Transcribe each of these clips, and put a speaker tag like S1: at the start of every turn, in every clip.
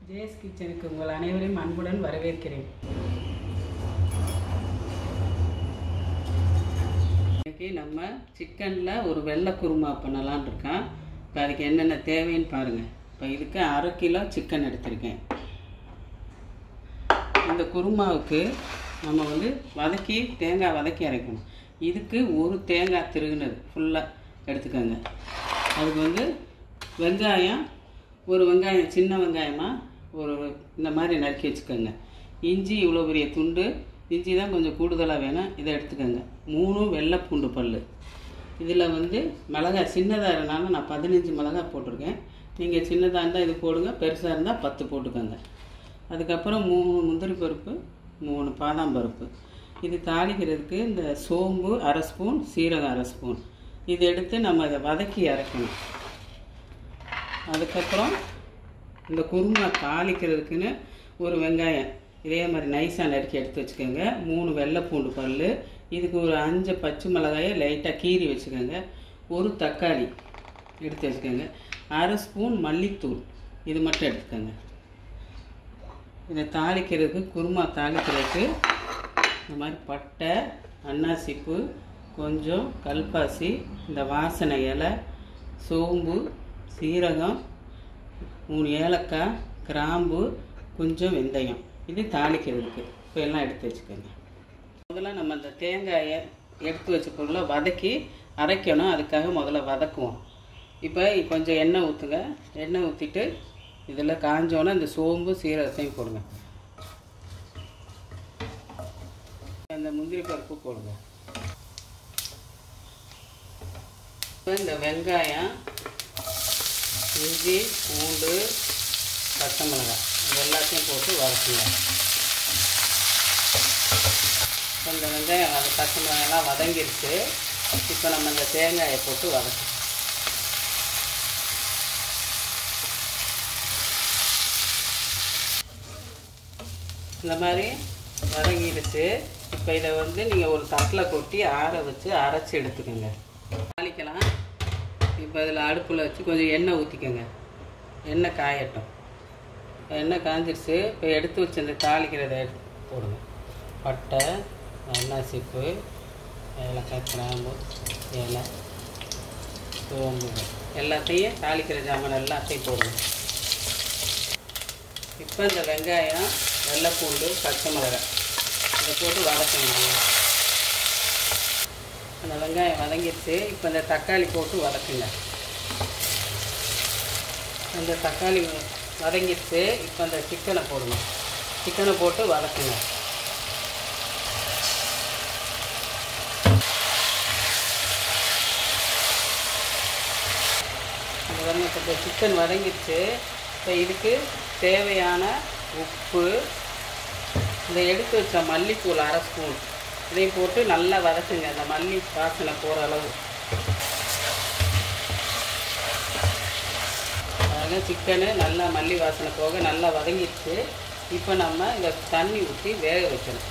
S1: ஜேஸ் கிச்சனுக்கு உங்கள் அனைவரையும் அன்புடன் வரவேற்கிறேன் இன்னைக்கு நம்ம சிக்கனில் ஒரு வெள்ளை குருமா பண்ணலான் இருக்கோம் இப்போ அதுக்கு என்னென்ன தேவைன்னு பாருங்கள் இப்போ இதுக்கு அரை கிலோ சிக்கன் எடுத்திருக்கேன் இந்த குருமாவுக்கு நம்ம வந்து வதக்கி தேங்காய் வதக்கி அரைக்கணும் இதுக்கு ஒரு தேங்காய் திருகுனது ஃபுல்லாக எடுத்துக்கோங்க அதுக்கு வந்து வெங்காயம் ஒரு வெங்காயம் சின்ன வெங்காயமாக ஒரு இந்த மாதிரி நறுக்கி வச்சுக்கோங்க இஞ்சி இவ்வளோ பெரிய துண்டு இஞ்சி தான் கொஞ்சம் கூடுதலாக வேணும் இதை எடுத்துக்கோங்க மூணு வெள்ளை பூண்டு பல் இதில் வந்து மிளகாய் சின்னதாக இருந்தாலும் நான் பதினஞ்சு மிளகாய் போட்டிருக்கேன் நீங்கள் சின்னதாக இருந்தால் இது போடுங்க பெருசாக இருந்தால் பத்து போட்டுக்கோங்க அதுக்கப்புறம் மூணு முந்திரி பருப்பு மூணு பாதாம் பருப்பு இது தாளிக்கிறதுக்கு இந்த சோம்பு அரை ஸ்பூன் சீரகம் அரை ஸ்பூன் இது எடுத்து நம்ம அதை வதக்கி அரைக்கணும் அதுக்கப்புறம் இந்த குருமா தாளிக்கிறதுக்குன்னு ஒரு வெங்காயம் இதே மாதிரி நைஸாக நறுக்கி எடுத்து வச்சுக்கோங்க மூணு வெள்ளை பூண்டு பல் இதுக்கு ஒரு அஞ்சு பச்சை மிளகாயை லைட்டாக கீறி வச்சுக்கோங்க ஒரு தக்காளி எடுத்து வச்சுக்கோங்க அரை ஸ்பூன் மல்லித்தூள் இது மட்டும் எடுத்துக்கோங்க இதை தாளிக்கிறதுக்கு குருமா தாளிக்கிறதுக்கு இந்த மாதிரி பட்டை அன்னாசிப்பூ கொஞ்சம் கல்பாசி இந்த வாசனை இலை சோம்பு சீரகம் மூணு ஏலக்காய் கிராம்பு கொஞ்சம் வெந்தயம் இது தாளிக்கிறதுக்கு இப்போ எல்லாம் எடுத்து வச்சுக்கோங்க முதல்ல நம்ம அந்த தேங்காயை எடுத்து வச்ச பொருளை வதக்கி அரைக்கணும் அதுக்காக முதல்ல வதக்குவோம் இப்போ கொஞ்சம் எண்ணெய் ஊற்றுங்க எண்ணெய் ஊற்றிட்டு இதில் காஞ்சோன்னே இந்த சோம்பு சீரகத்தையும் போடுங்க இந்த முந்திரி பருப்பு போடுங்க இப்போ இந்த வெங்காயம் இஞ்சி பூண்டு பச்சை மிளகாய் இது எல்லாத்தையும் போட்டு வதக்குங்க இப்போ இந்த வெங்காயம் அது பச்சை மிளகாயெல்லாம் வதங்கிருச்சு இப்போ நம்ம இந்த தேங்காயை போட்டு வதக்கணும் இந்த மாதிரி வதங்கிடுச்சு இப்போ இதை வந்து நீங்கள் ஒரு தட்டில் கொட்டி ஆற வச்சு அரைச்சி எடுத்துக்கோங்க தாளிக்கலாம் இப்போ இதில் அடுப்பில் வச்சு கொஞ்சம் எண்ணெய் ஊற்றிக்கோங்க எண்ணெய் காயட்டும் இப்போ எண்ணெய் காஞ்சிருச்சு இப்போ எடுத்து வச்சு இந்த தாளிக்கிறத எடுத்து போடுங்க பட்டை அன்னாசிப்பு ஏலக்காய் கிராம்பு இலை சோம்பு எல்லாத்தையும் தாளிக்கிற ஜாமான் எல்லாத்தையும் போடுங்க இப்போ இந்த வெங்காயம் வெள்ளைப்பூண்டு பச்சை மிளகாய் இதை போட்டு வதக்கணும் அந்த வெங்காயம் வதங்கிடுச்சு இப்போ இந்த தக்காளி போட்டு வதக்குங்க அந்த தக்காளி வதங்கிடுச்சு இப்போ அந்த சிக்கனை போடுங்க சிக்கனை போட்டு வதக்குங்க இந்த பாருங்க இப்போ சிக்கன் வதங்கிடுச்சு இப்போ இதுக்கு தேவையான உப்பு இந்த எடுத்து வச்ச மல்லித்தூள் அரை ஸ்பூன் இதையும் போட்டு நல்லா வதக்குங்க அந்த மல்லி வாசனை போகிற அளவு அதனால் சிக்கனு நல்லா மல்லி வாசனை போக நல்லா வதங்கிடுச்சு இப்போ நம்ம இந்த தண்ணி ஊற்றி வேக வைக்கணும்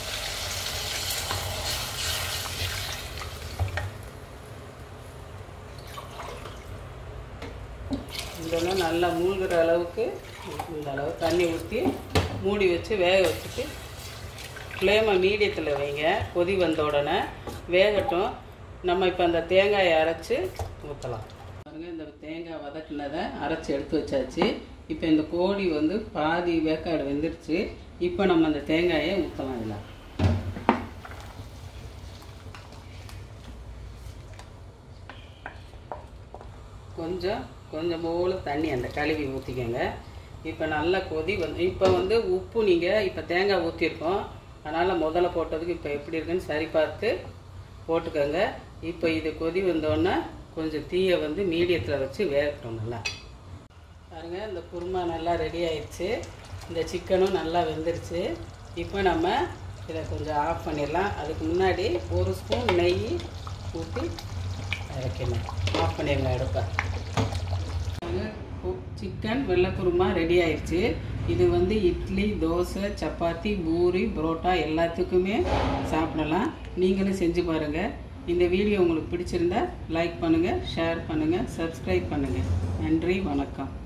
S1: இதெல்லாம் நல்லா மூழ்கிற அளவுக்கு இந்த அளவு தண்ணி ஊற்றி மூடி வச்சு வேக வச்சுட்டு ஃப்ளேமை மீடியத்தில் வைங்க கொதி வந்த உடனே வேகட்டும் நம்ம இப்போ அந்த தேங்காயை அரைச்சி ஊற்றலாம் பாருங்க இந்த தேங்காய் வதக்குனதை அரைச்சி எடுத்து வச்சாச்சு இப்போ இந்த கோழி வந்து பாதி வேக்காடு வெந்துருச்சு இப்போ நம்ம அந்த தேங்காயை ஊற்றலாம் இதில் கொஞ்சம் கொஞ்சம் போல் தண்ணி அந்த கழுவி ஊற்றிக்கோங்க இப்போ நல்லா கொதி வந்து இப்போ வந்து உப்பு நீங்கள் இப்போ தேங்காய் ஊற்றிருக்கோம் அதனால் முதல்ல போட்டதுக்கு இப்போ எப்படி இருக்குன்னு சரி பார்த்து போட்டுக்கோங்க இப்போ இது கொதி வந்தோடனே கொஞ்சம் தீயை வந்து மீடியத்தில் வச்சு வேகட்டும் நல்லா பாருங்கள் இந்த குருமா நல்லா ரெடி ஆயிடுச்சு இந்த சிக்கனும் நல்லா வெந்துருச்சு இப்போ நம்ம இதை கொஞ்சம் ஆஃப் பண்ணிடலாம் அதுக்கு முன்னாடி ஒரு ஸ்பூன் நெய் ஊற்றி இறக்கணும் ஆஃப் பண்ணிடுங்க அடுப்பை சிக்கன் வெள்ளை குருமா ரெடி ஆயிடுச்சு இது வந்து இட்லி தோசை சப்பாத்தி பூரி புரோட்டா எல்லாத்துக்குமே சாப்பிடலாம் நீங்களும் செஞ்சு பாருங்கள் இந்த வீடியோ உங்களுக்கு பிடிச்சிருந்தா லைக் பண்ணுங்கள் ஷேர் பண்ணுங்கள் சப்ஸ்கிரைப் பண்ணுங்கள் நன்றி வணக்கம்